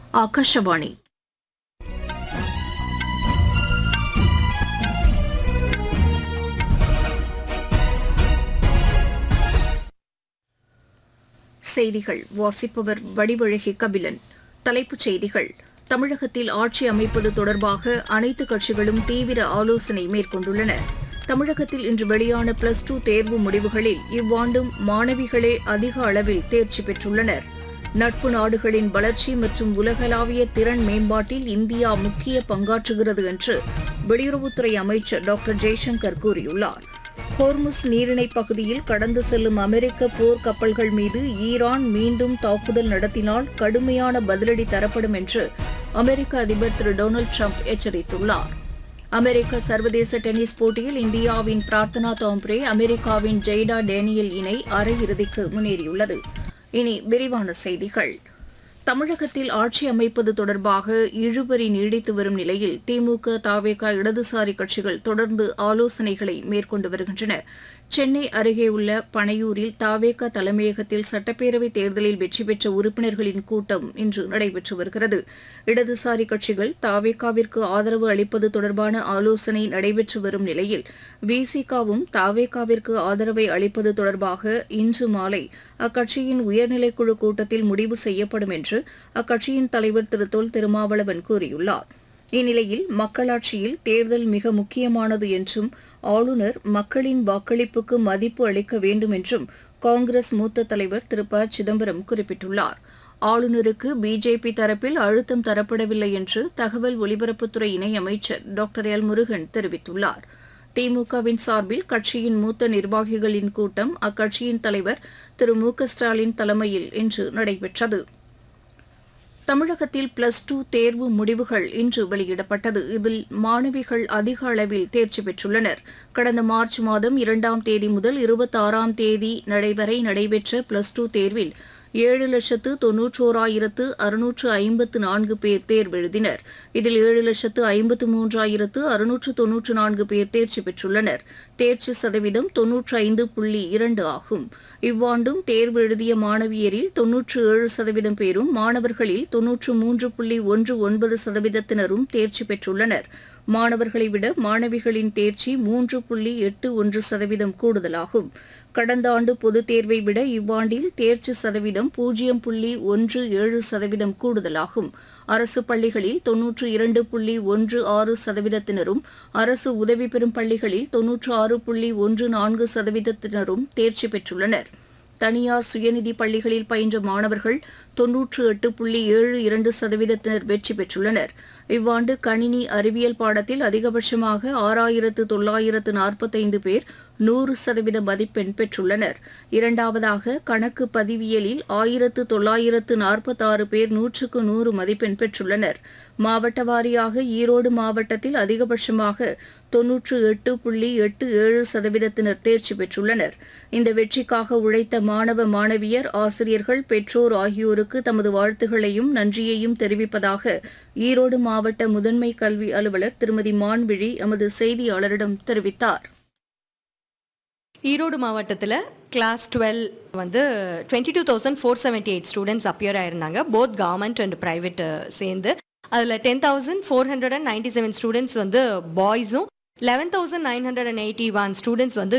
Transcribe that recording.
ಆಕಾಶವಾಣಿ செய்திகள் வாசிப்பவர் வடிவழகி கபிலன் தலைப்புச் செய்திகள் தமிழகத்தில் ஆட்சி அமைப்பது தொடர்பாக அனைத்து கட்சிகளும் தீவிர ஆலோசனை மேற்கொண்டுள்ளன தமிழகத்தில் இன்று வெளியான பிளஸ் டூ தேர்வு முடிவுகளில் இவ்வாண்டும் மாணவிகளே அதிக அளவில் தேர்ச்சி பெற்றுள்ளனர் நட்பு நாடுகளின் வளர்ச்சி மற்றும் உலகளாவிய திறன் மேம்பாட்டில் இந்தியா முக்கிய பங்காற்றுகிறது என்று வெளியுறவுத்துறை அமைச்சர் டாக்டர் ஜெய்சங்கர் கூறியுள்ளார் ஹோர்முஸ் நீரிணைப் பகுதியில் கடந்து செல்லும் அமெரிக்க போர் கப்பல்கள் மீது ஈரான் மீண்டும் தாக்குதல் நடத்தினால் கடுமையான பதிலடி தரப்படும் என்று அமெரிக்க அதிபர் திரு டொனால்டு ட்ரம்ப் எச்சரித்துள்ளார் அமெரிக்க சர்வதேச டென்னிஸ் போட்டியில் இந்தியாவின் பிரார்த்தனா தாம்ப்ரே அமெரிக்காவின் ஜெய்டா டேனியல் இணை அரையிறுதிக்கு முன்னேறியுள்ளது இனி விரிவான செய்திகள் தமிழகத்தில் ஆட்சி அமைப்பது தொடர்பாக இழுபறி நீடித்து வரும் நிலையில் திமுக தாவேக இடதுசாரி கட்சிகள் தொடர்ந்து ஆலோசனைகளை மேற்கொண்டு வருகின்றன சென்னை அருகே உள்ள பனையூரில் தாவேக தலைமையகத்தில் சட்டப்பேரவைத் தேர்தலில் வெற்றி பெற்ற உறுப்பினர்களின் கூட்டம் இன்று நடைபெற்று வருகிறது இடதுசாரி கட்சிகள் தாவேகாவிற்கு ஆதரவு அளிப்பது தொடர்பான ஆலோசனை நடைபெற்று வரும் நிலையில் விசிகாவும் தாவேகாவிற்கு ஆதரவை அளிப்பது தொடர்பாக இன்று மாலை அக்கட்சியின் உயர்நிலைக்குழு கூட்டத்தில் முடிவு செய்யப்படும் என்று அக்கட்சியின் தலைவர் திரு தொல் திருமாவளவன் கூறியுள்ளார் இந்நிலையில் மக்களாட்சியில் தேர்தல் மிக முக்கியமானது என்றும் ஆளுநர் மக்களின் வாக்களிப்புக்கு மதிப்பு அளிக்க வேண்டும் என்றும் காங்கிரஸ் மூத்த தலைவர் திரு ப சிதம்பரம் குறிப்பிட்டுள்ளார் ஆளுநருக்கு பிஜேபி தரப்பில் அழுத்தம் தரப்படவில்லை என்று தகவல் ஒலிபரப்புத்துறை இணையமைச்சர் டாக்டர் எல் முருகன் தெரிவித்துள்ளார் திமுகவின் சார்பில் கட்சியின் மூத்த நிர்வாகிகளின் கூட்டம் அக்கட்சியின் தலைவர் திரு மு க ஸ்டாலின் தலைமையில் இன்று நடைபெற்றது தமிழகத்தில் பிளஸ் டூ தேர்வு முடிவுகள் இன்று வெளியிடப்பட்டது இதில் மாணவிகள் அதிக அளவில் தேர்ச்சி பெற்றுள்ளனர் கடந்த மார்ச் மாதம் இரண்டாம் தேதி முதல் இருபத்தாறாம் தேதி வரை நடைபெற்ற பிளஸ் டூ தேர்வில் ஏழு லட்சத்து தொன்னூற்றோராயிரத்து அறுநூற்று ஐம்பத்து நான்கு பேர் தேர்வெழுதினர் இதில் ஏழு லட்சத்து ஐம்பத்து மூன்றாயிரத்து அறுநூற்று தொன்னூற்று நான்கு பேர் தேர்ச்சி பெற்றுள்ளனர் தேர்ச்சி சதவீதம் தொன்னூற்று ஐந்து புள்ளி இரண்டு ஆகும் இவ்வாண்டும் தேர்வு எழுதிய மாணவியரில் தொன்னூற்று ஏழு சதவீதம் பேரும் மாணவர்களில் தொன்னூற்று மூன்று புள்ளி ஒன்று ஒன்பது சதவீதத்தினரும் தேர்ச்சி பெற்றுள்ளனர் மாணவர்களை விட மாணவிகளின் தேர்ச்சி மூன்று புள்ளி எட்டு ஒன்று சதவீதம் கூடுதலாகும் கடந்த ஆண்டு பொதுத் தேர்வை விட இவ்வாண்டில் தேர்ச்சி சதவீதம் பூஜ்ஜியம் புள்ளி ஒன்று ஏழு சதவீதம் கூடுதலாகும் அரசு பள்ளிகளில் தொன்னூற்று இரண்டு புள்ளி ஒன்று ஆறு சதவீதத்தினரும் அரசு உதவி பெறும் பள்ளிகளில் தொன்னூற்று ஆறு புள்ளி ஒன்று நான்கு சதவீதத்தினரும் தேர்ச்சி பெற்றுள்ளனர் தனியார் சுயநிதி பள்ளிகளில் பயின்ற மாணவர்கள் தொன்னூற்று எட்டு புள்ளி ஏழு இரண்டு சதவீதத்தினர் வெற்றி பெற்றுள்ளனர் இவ்வாண்டு கணினி அறிவியல் பாடத்தில் அதிகபட்சமாக ஆறாயிரத்து தொள்ளாயிரத்து நாற்பத்தைந்து பேர் நூறு சதவீத மதிப்பெண் பெற்றுள்ளனர் இரண்டாவதாக கணக்கு பதிவியலில் ஆயிரத்து தொள்ளாயிரத்து நாற்பத்தாறு பேர் நூற்றுக்கு நூறு மதிப்பெண் பெற்றுள்ளனர் மாவட்ட வாரியாக ஈரோடு மாவட்டத்தில் அதிகபட்சமாக தொன்னூற்று எட்டு புள்ளி எட்டு ஏழு சதவீதத்தினர் தேர்ச்சி பெற்றுள்ளனர் இந்த வெற்றிக்காக உழைத்த மாணவ மாணவியர் ஆசிரியர்கள் பெற்றோர் ஆகியோருக்கு தமது வாழ்த்துகளையும் நன்றியையும் தெரிவிப்பதாக ஈரோடு மாவட்ட முதன்மை கல்வி அலுவலர் திருமதி மான்விழி எமது செய்தியாளரிடம் தெரிவித்தார் ஈரோடு மாவட்டத்தில் கிளாஸ் டுவெல் வந்து twenty two thousand four seventy eight students appear ஆயிருந்தாங்க போத் கவர்மெண்ட் அண்ட் ப்ரைவேட் சேர்ந்து அதில் ten thousand four hundred and ninety seven students வந்து பாய்ஸும் eleven thousand nine hundred and eighty one students வந்து